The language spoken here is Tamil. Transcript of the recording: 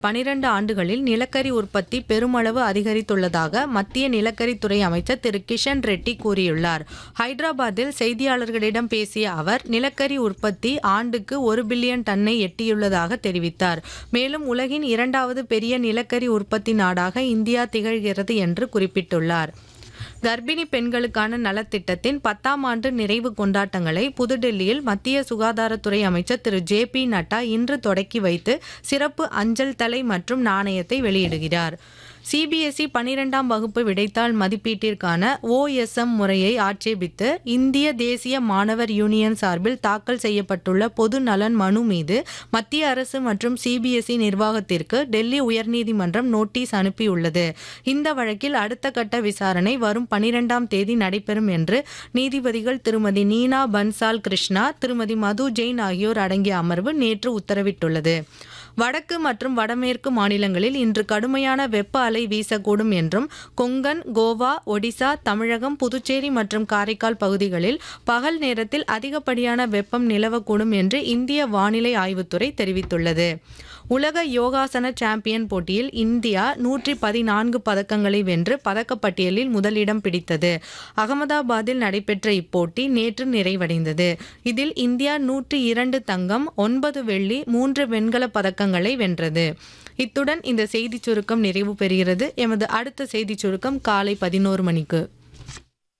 பனிரெண்டு ஆண்டுகளில் நிலக்கரி உற்பத்தி பெருமளவு அதிகரித்துள்ளதாக மத்திய நிலக்கரித்துறை அமைச்சர் திரு கிஷன் ரெட்டி கூறியுள்ளார் ஹைதராபாத்தில் செய்தியாளர்களிடம் பேசிய அவர் நிலக்கரி உற்பத்தி ஆண்டுக்கு ஒரு பில்லியன் டன்னை எட்டியுள்ளதாக தெரிவித்தார் மேலும் உலகின் இரண்டாவது பெரிய நிலக்கரி உற்பத்தி நாடாக இந்தியா திகழ்கிறது என்று குறிப்பிட்டுள்ளார் கர்ப்பிணி பெண்களுக்கான நலத்திட்டத்தின் பத்தாம் ஆண்டு நிறைவு கொண்டாட்டங்களை புதுடெல்லியில் மத்திய சுகாதாரத்துறை அமைச்சர் திரு ஜே பி நட்டா இன்று தொடக்கி வைத்து சிறப்பு அஞ்சல் தலை மற்றும் நாணயத்தை வெளியிடுகிறார் சிபிஎஸ்இ பனிரெண்டாம் வகுப்பு விடைத்தாள் மதிப்பீட்டிற்கான ஓஎஸ்எம் முறையை ஆட்சேபித்து இந்திய தேசிய மாணவர் யூனியன் சார்பில் தாக்கல் செய்யப்பட்டுள்ள பொது நலன் மனு மீது மத்திய அரசு மற்றும் சிபிஎஸ்இ நிர்வாகத்திற்கு டெல்லி உயர்நீதிமன்றம் நோட்டீஸ் அனுப்பியுள்ளது இந்த வழக்கில் அடுத்த கட்ட விசாரணை வரும் பனிரெண்டாம் தேதி நடைபெறும் என்று நீதிபதிகள் திருமதி நீனா பன்சால் கிருஷ்ணா திருமதி மது ஜெயின் ஆகியோர் அடங்கிய அமர்வு நேற்று உத்தரவிட்டுள்ளது வடக்கு மற்றும் வடமேற்கு மாநிலங்களில் இன்று கடுமையான வெப்ப அலை வீசக்கூடும் என்றும் கொங்கன் கோவா ஒடிசா தமிழகம் புதுச்சேரி மற்றும் காரைக்கால் பகுதிகளில் பகல் நேரத்தில் அதிகப்படியான வெப்பம் நிலவக்கூடும் என்று இந்திய வானிலை ஆய்வுத்துறை தெரிவித்துள்ளது உலக யோகாசன சாம்பியன் போட்டியில் இந்தியா நூற்றி பதினான்கு பதக்கங்களை வென்று பதக்கப்பட்டியலில் முதலிடம் பிடித்தது அகமதாபாத்தில் நடைபெற்ற இப்போட்டி நேற்று நிறைவடைந்தது இதில் இந்தியா நூற்றி இரண்டு தங்கம் ஒன்பது வெள்ளி மூன்று வெண்கல பதக்கங்களை வென்றது இத்துடன் இந்த செய்திச் சுருக்கம் நிறைவு பெறுகிறது எமது அடுத்த செய்திச் சுருக்கம் காலை பதினோரு மணிக்கு